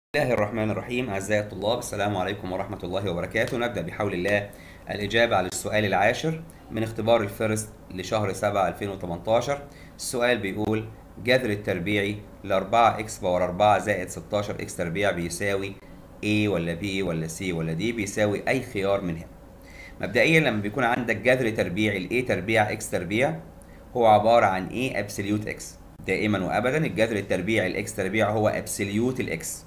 الله الرحمن الرحيم أعزائي الطلاب السلام عليكم ورحمة الله وبركاته نبدأ بحول الله الإجابة على السؤال العاشر من اختبار الفيرست لشهر 7 2018 السؤال بيقول جذر التربيعي ل 4 اكس باور 4 زائد 16 اكس تربيع بيساوي A ولا B ولا C ولا D بيساوي أي خيار من هنا مبدئيا لما بيكون عندك جذر تربيعي ل A تربيع اكس تربيع هو عبارة عن A ابسوليوت اكس دائما وابدا الجذر التربيعي الاكس تربيع هو ابسوليوت الاكس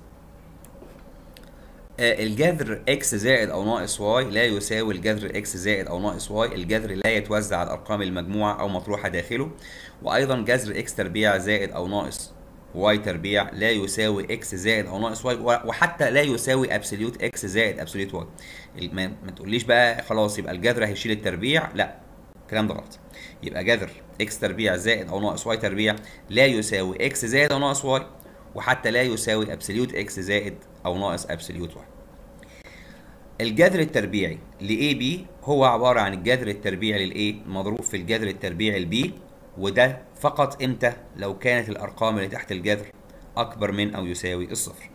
الجذر x زائد او ناقص y لا يساوي الجذر x زائد او ناقص y الجذر لا يتوزع على الارقام المجموعه او مطروحه داخله وايضا جذر x تربيع زائد او ناقص y تربيع لا يساوي x زائد او ناقص y وحتى لا يساوي ابسوليوت x زائد ابسوليوت y ما, ما تقوليش بقى خلاص يبقى الجذر هيشيل التربيع لا الكلام ده غلط يبقى جذر x تربيع زائد او ناقص y تربيع لا يساوي x زائد او ناقص y وحتى لا يساوي ابسوليوت x زائد او ناقص ابسوليوت y الجذر التربيعي ل AB هو عبارة عن الجذر التربيعي لل A مضروب في الجذر التربيعي ل B وده فقط امتى لو كانت الأرقام اللي تحت الجذر أكبر من أو يساوي الصفر.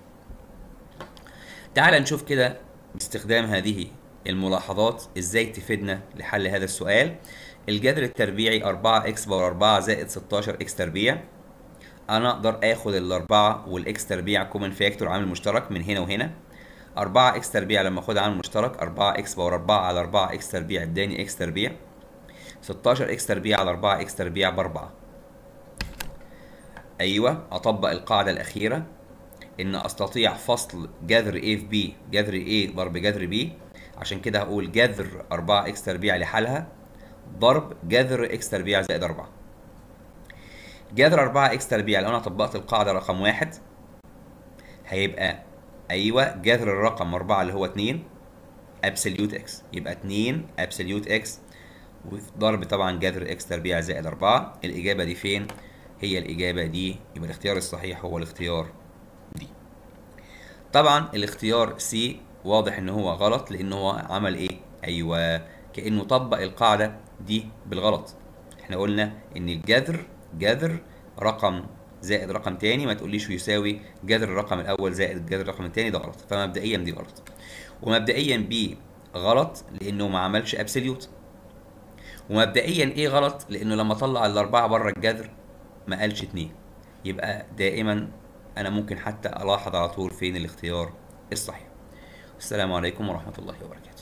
تعال نشوف كده باستخدام هذه الملاحظات ازاي تفيدنا لحل هذا السؤال. الجذر التربيعي 4x باور 4 زائد 16x تربيع أنا أقدر آخد الأربعة والإكس تربيع كومن فاكتور عامل مشترك من هنا وهنا 4 اكس تربيع لما اخدها عامل مشترك 4 اكس باور 4 على 4 اكس تربيع اداني اكس تربيع 16 اكس تربيع على 4 اكس تربيع ب 4 ايوه اطبق القاعده الاخيره ان استطيع فصل جذر A في B جذر A ضرب جذر B عشان كده هقول جذر 4 اكس تربيع لحالها ضرب جذر اكس تربيع زائد 4 جذر 4 اكس تربيع لو انا طبقت القاعده رقم واحد هيبقى ايوه جذر الرقم 4 اللي هو 2 ابسوليوت اكس يبقى 2 ابسوليوت اكس وضرب طبعا جذر اكس تربيع زائد 4 الاجابه دي فين هي الاجابه دي يبقى الاختيار الصحيح هو الاختيار دي طبعا الاختيار سي واضح ان هو غلط لان هو عمل ايه ايوه كانه طبق القاعده دي بالغلط احنا قلنا ان الجذر جذر رقم زائد رقم تاني ما تقوليش يساوي جذر الرقم الاول زائد جذر الرقم التاني ده غلط فمبدئيا دي غلط ومبدئيا بي غلط لانه ما عملش ابسوليوت ومبدئيا ايه غلط لانه لما طلع الاربعه بره الجذر ما قالش اتنين يبقى دائما انا ممكن حتى الاحظ على طول فين الاختيار الصحيح السلام عليكم ورحمه الله وبركاته